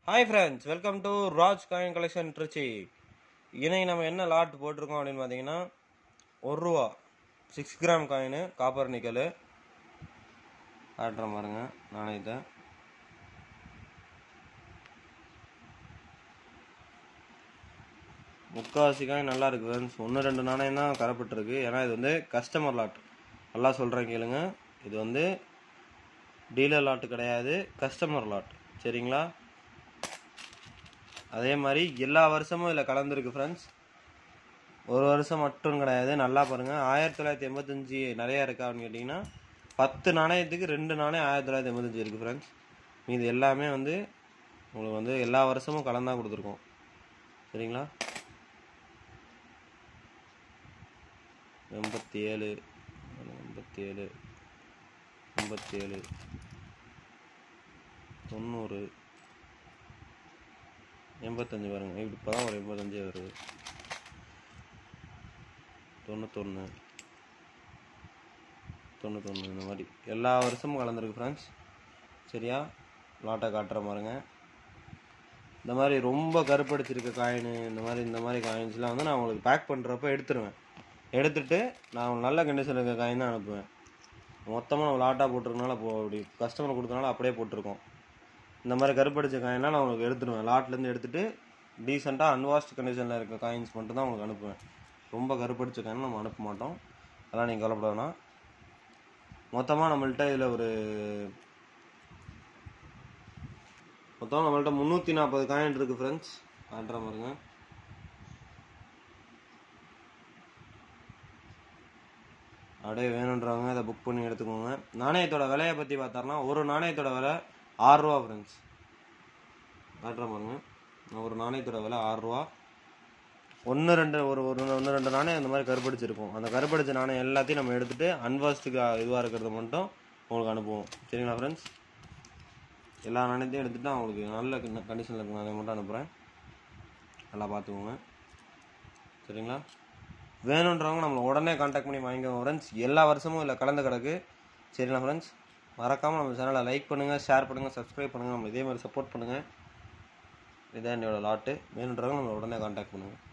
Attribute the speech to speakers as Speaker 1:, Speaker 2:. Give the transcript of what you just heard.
Speaker 1: hi friends welcome to Raj coin collection Trichy இன்னைக்கு நம்ம என்ன லாட் போட்டிருக்கோம் அப்படின்னு பார்த்தீங்கன்னா ஒரு ரூபா six gram coin copper nickel காட்டுறேன் பாருங்க நாணயத்தை முக்கால்வாசி காயின் நல்லா இருக்கு ஃப்ரெண்ட்ஸ் ஒன்று ரெண்டு நாணயம் தான் கரப்பட்டிருக்கு ஏன்னா இது வந்து கஸ்டமர் லாட் நல்லா சொல்கிறேன் கேளுங்க இது வந்து டீலர் லாட் கிடையாது கஸ்டமர் லாட் சரிங்களா அதே மாதிரி எல்லா வருஷமும் இதில் கலந்துருக்கு ஃப்ரெண்ட்ஸ் ஒரு வருஷம் மட்டும் கிடையாது நல்லா பாருங்கள் ஆயிரத்தி தொள்ளாயிரத்தி எண்பத்தஞ்சு நிறையா இருக்கா அப்படின்னு கேட்டிங்கன்னா பத்து நாணயத்துக்கு ரெண்டு நாணயம் ஆயிரத்தி தொள்ளாயிரத்தி எண்பத்தஞ்சு இருக்குது ஃப்ரெண்ட்ஸ் இது எல்லாமே வந்து உங்களுக்கு வந்து எல்லா வருஷமும் கலந்தான் கொடுத்துருக்கோம் சரிங்களா எண்பத்தி ஏழு எண்பத்தி ஏழு எண்பத்தி ஏழு தொண்ணூறு எண்பத்தஞ்சு வருங்க இப்படி இப்போ தான் ஒரு எண்பத்தஞ்சு வருது தொண்ணூத்தொன்று தொண்ணூத்தொன்று இந்த மாதிரி எல்லா வருஷமும் கலந்துருக்கு ஃப்ரெண்ட்ஸ் சரியா லாட்டை காட்டுற பாருங்க இந்த மாதிரி ரொம்ப கருப்படிச்சிருக்க காயின் இந்த மாதிரி இந்த மாதிரி காயின்ஸ்லாம் வந்து நான் உங்களுக்கு பேக் பண்ணுறப்ப எடுத்துருவேன் எடுத்துட்டு நான் நல்ல கண்டிஷனில் இருக்க காயின் தான் அனுப்புவேன் மொத்தமாக நம்ம லாட்டாக போட்டிருக்கனால இப்போ அப்படி கஸ்டமர் கொடுத்தனால அப்படியே போட்டிருக்கோம் இந்த மாதிரி கருப்படிச்ச காயின்லாம் நான் உங்களுக்கு எடுத்துடுவேன் லாட்லேருந்து எடுத்துட்டு டீசெண்டாக அன்வாஷ்ட் கண்டிஷனில் இருக்க காயின்ஸ் மட்டும் தான் உங்களுக்கு அனுப்புவேன் ரொம்ப கருப்படிச்ச காயின் நம்ம அனுப்ப மாட்டோம் அதெல்லாம் நீங்கள் கவலைப்பட வேணாம் மொத்தமாக நம்மள்ட்ட இதில் ஒரு மொத்தம் நம்மள்ட்ட முந்நூற்றி நாற்பது காயின் இருக்குது ஃப்ரெண்ட்ஸ் காட்டுற பாருங்க அப்படியே வேணுன்றவங்க அதை புக் பண்ணி எடுத்துக்கோங்க நாணயத்தோட விலையை பற்றி பார்த்தோம்னா ஒரு நாணயத்தோட விலை ஆறுரூவா ஃப்ரெண்ட்ஸ் காட்டுற பாருங்க ஒரு நாணயத்தோட விலை ஆறுரூவா ஒன்று ரெண்டு ஒரு ஒரு ஒன்று ரெண்டு நாணயம் இந்த மாதிரி கருப்படிச்சிருக்கும் அந்த கருப்படிச்ச நாணயம் எல்லாத்தையும் நம்ம எடுத்துட்டு அன்வாஸ்டுக்கு இதுவாக இருக்கிறத மட்டும் உங்களுக்கு அனுப்புவோம் சரிங்களா ஃப்ரெண்ட்ஸ் எல்லா நாணயத்தையும் எடுத்துட்டு நான் உங்களுக்கு நல்ல கண்டிஷனில் இருக்க நாணயம் மட்டும் அனுப்புகிறேன் நல்லா பார்த்துக்கோங்க சரிங்களா வேணுன்றவங்க நம்மளை உடனே காண்டாக்ட் பண்ணி வாங்கிக்கோங்க ஃப்ரெண்ட்ஸ் எல்லா வருஷமும் இல்லை கலந்து கிடக்கு சரிங்களா ஃப்ரெண்ட்ஸ் மறக்காமல் நம்ம சேனலை லைக் பண்ணுங்கள் ஷேர் பண்ணுங்கள் சப்ஸ்கிரைப் பண்ணுங்கள் நம்ம இதே மாதிரி சப்போர்ட் பண்ணுங்கள் இதான் என்னோட லாட்டு வேணுன்றவங்க நம்மளை உடனே காண்டாக்ட் பண்ணுங்கள்